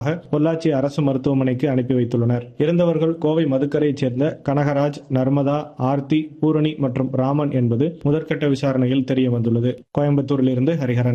பொள்ளாச்சி அரசு மருத்துவமனைக்கு அனுப்பி வைத்துள்ளனர் இறந்தவர்கள் கோவை மதுக்கரையைச் சேர்ந்த கனகராஜ் நர்மதா ஆர்த்தி பூரணி மற்றும் ராமன் என்பது முதற்கட்ட விசாரணையில் தெரிய வந்துள்ளது கோயம்புத்தூரிலிருந்து ஹரிஹரன்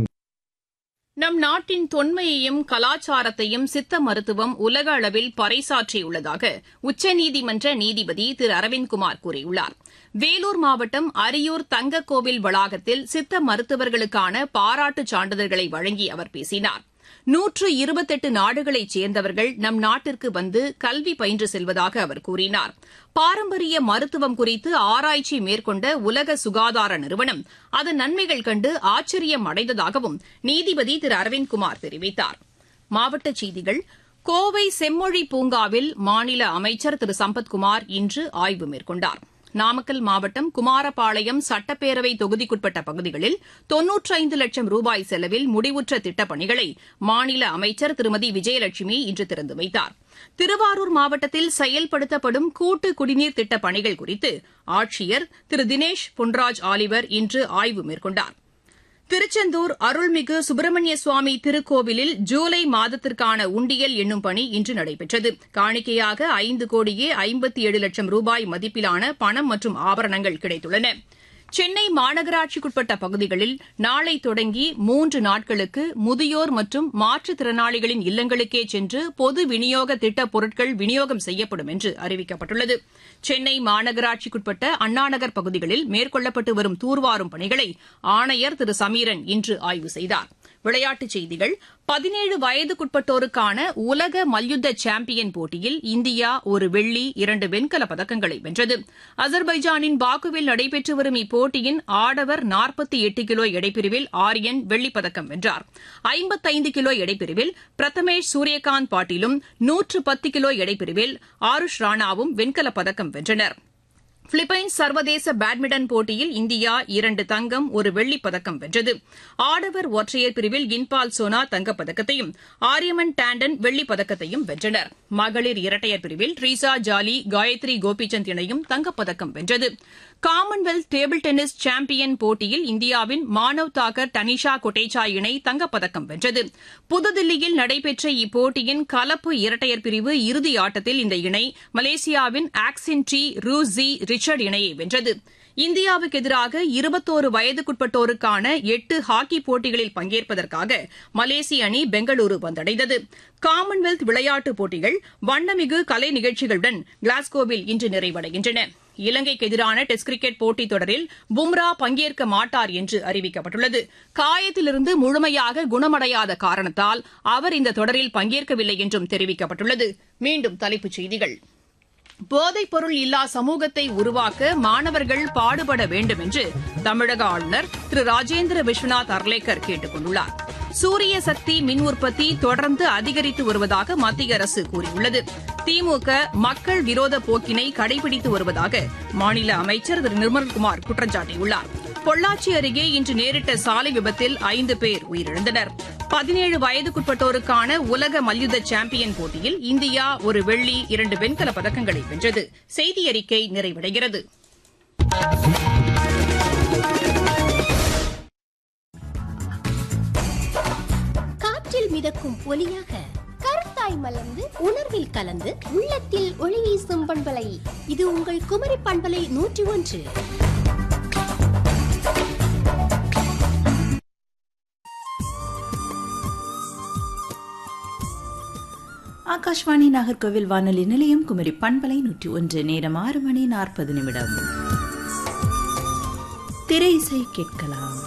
நம் நாட்டின் தொன்மையையும் கலாச்சாரத்தையும் சித்த மருத்துவம் உலக அளவில் பறைசாற்றியுள்ளதாக உச்சநீதிமன்ற நீதிபதி திரு அரவிந்த்குமார் கூறியுள்ளார் வேலூர் மாவட்டம் அரியூர் தங்கக்கோவில் வளாகத்தில் சித்த மருத்துவர்களுக்கான பாராட்டுச் சான்றிதழ்களை வழங்கி அவர் பேசினார் நூற்று இருபத்தெட்டு நாடுகளைச் சேர்ந்தவர்கள் நம் நாட்டிற்கு வந்து கல்வி பயின்று செல்வதாக அவர் கூறினார் பாரம்பரிய மருத்துவம் குறித்து ஆராய்ச்சி மேற்கொண்ட உலக சுகாதார நிறுவனம் அதன் நன்மைகள் கண்டு ஆச்சரியம் அடைந்ததாகவும் நீதிபதி திரு அரவிந்த்குமார் தெரிவித்தார் மாவட்டச் செய்திகள் கோவை செம்மொழி பூங்காவில் மாநில அமைச்சர் திரு சம்பத்குமார் இன்று ஆய்வு மேற்கொண்டார் நாமக்கல் மாவட்டம் குமாரபாளையம் சட்டப்பேரவை தொகுதிக்குட்பட்ட பகுதிகளில் தொன்னூற்றைந்து லட்சம் ரூபாய் செலவில் முடிவுற்ற திட்டப் பணிகளை மாநில அமைச்சர் திருமதி விஜயலட்சுமி இன்று திறந்து வைத்தார் திருவாரூர் மாவட்டத்தில் செயல்படுத்தப்படும் கூட்டு குடிநீர் திட்டப் பணிகள் குறித்து ஆட்சியர் திரு தினேஷ் பொன்ராஜ் ஆலிவர் இன்று ஆய்வு மேற்கொண்டார் திருச்செந்தூர் அருள்மிகு சுப்பிரமணிய சுவாமி திருக்கோவிலில் ஜூலை மாதத்திற்கான உண்டியல் என்னும் பணி இன்று நடைபெற்றது காணிக்கையாக ஐந்து கோடியே ஐம்பத்தி ஏழு லட்சம் ரூபாய் மதிப்பிலான பணம் மற்றும் ஆபரணங்கள் கிடைத்துள்ளன சென்னை மாநகராட்சிக்குட்பட்ட பகுதிகளில் நாளை தொடங்கி மூன்று நாட்களுக்கு முதியோர் மற்றும் மாற்றுத்திறனாளிகளின் இல்லங்களுக்கே சென்று பொது விநியோக திட்டப் பொருட்கள் விநியோகம் செய்யப்படும் என்று அறிவிக்கப்பட்டுள்ளது சென்னை மாநகராட்சிக்குட்பட்ட அண்ணாநகர் பகுதிகளில் மேற்கொள்ளப்பட்டு வரும் தூர்வாரும் பணிகளை ஆணையர் திரு சமீரன் இன்று ஆய்வு செய்தார் விளையாட்டுச் செய்திகள் பதினேழு வயதுக்குட்பட்டோருக்கான உலக மல்யுத்த சாம்பியன் போட்டியில் இந்தியா ஒரு வெள்ளி இரண்டு வெண்கலப் பதக்கங்களை வென்றது அசர்பைஜானின் பாக்குவில் நடைபெற்று வரும் இப்போட்டியின் ஆடவர் நாற்பத்தி எட்டு கிலோ எடைப்பிரிவில் ஆரியன் வெள்ளிப் பதக்கம் வென்றார் ஐம்பத்தைந்து கிலோ எடைப்பிரிவில் பிரதமேஷ் சூரியகாந்த் பாட்டீலும் நூற்று பத்து கிலோ எடைப்பிரிவில் ஆருஷ் ராணாவும் வெண்கலப் பதக்கம் வென்றனர் பிலிப்பைன்ஸ் சர்வதேச பேட்மிண்டன் போட்டியில் இந்தியா இரண்டு தங்கம் ஒரு வெள்ளிப் பதக்கம் வென்றது ஆடவர் ஒற்றையர் பிரிவில் இன்பால் சோனா தங்கப்பதக்கத்தையும் ஆரியமன் டாண்டன் வெள்ளிப் பதக்கத்தையும் வென்றனர் மகளிர் இரட்டையர் பிரிவில் ட்ரீசா ஜாலி காயத்ரி கோபிசந்த் இணையும் தங்கப்பதக்கம் வென்றது காமன்வெல்த் டேபிள் டென்னிஸ் சாம்பியன் போட்டியில் இந்தியாவின் மானவ் தாக்கர் டனிஷா கொட்டேச்சா இணை தங்கப்பதக்கம் வென்றது புதுதில்லியில் நடைபெற்ற இப்போட்டியின் கலப்பு இரட்டையர் பிரிவு இறுதி ஆட்டத்தில் இந்த இணை மலேசியாவின் ஆக்சின் டி ரூசி ரிச்சர்ட் இணையை வென்றது இந்தியாவுக்கு எதிராக இருபத்தோரு வயதுக்குட்பட்டோருக்கான எட்டு ஹாக்கி போட்டிகளில் பங்கேற்பதற்காக மலேசிய அணி பெங்களூரு வந்தடைந்தது காமன்வெல்த் விளையாட்டுப் போட்டிகள் வண்ணமிகு கலை நிகழ்ச்சிகளுடன் கிளாஸ்கோவில் இன்று நிறைவடைகின்றன இலங்கைக்கு எதிரான டெஸ்ட் கிரிக்கெட் போட்டித் தொடரில் பும்ரா பங்கேற்க மாட்டார் என்று அறிவிக்கப்பட்டுள்ளது காயத்திலிருந்து முழுமையாக குணமடையாத காரணத்தால் அவர் இந்த தொடரில் பங்கேற்கவில்லை என்றும் தெரிவிக்கப்பட்டுள்ளது மீண்டும் தலைப்புச் செய்திகள் போதைப் பொருள் இல்லா சமூகத்தை உருவாக்க மாணவர்கள் பாடுபட வேண்டும் என்று தமிழக ஆளுநர் திரு ராஜேந்திர விஸ்வநாத் அர்லேக்கர் கேட்டுக் கொண்டுள்ளார் சூரிய சக்தி மின் உற்பத்தி தொடர்ந்து அதிகரித்து வருவதாக மத்திய அரசு கூறியுள்ளது திமுக மக்கள் விரோத போக்கினை கடைபிடித்து வருவதாக மாநில அமைச்சர் திரு நிர்மல்குமார் குற்றம் சாட்டியுள்ளார் பொள்ளாச்சி அருகே இன்று நேரிட்ட சாலை விபத்தில் ஐந்து பேர் உயிரிழந்தனர் பதினேழு வயதுக்குட்பட்டோருக்கான உலக மல்யுத்த சாம்பியன் போட்டியில் இந்தியா ஒரு வெள்ளி இரண்டு வெண்கலப் பதக்கங்களை வென்றது செய்தி அறிக்கை நிறைவடைகிறது காற்றில் மிதக்கும் ஒலியாக கருத்தாய் மலர்ந்து உணர்வில் கலந்து உள்ளத்தில் ஒளி வீசும் பண்பலை இது உங்கள் குமரி பண்பலை நூற்றி ஒன்று ஆகாஷ்வாணி நாகர்கோவில் வானொலி நிலையம் குமரி பண்பலை நூற்றி ஒன்று நேரம் ஆறு மணி நாற்பது நிமிடம் திரை இசை கேட்கலாம்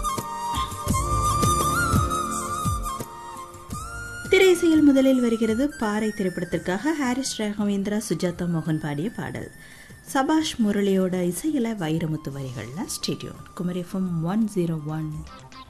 திரை இசையில் முதலில் வருகிறது பாறை திரைப்படத்திற்காக ஹாரிஸ் ராகவேந்திரா சுஜாதா மோகன் பாடிய பாடல் சபாஷ் முரளியோட இசையில வைரமுத்து வரிகள்ல stay tuned Kumari FM one zero one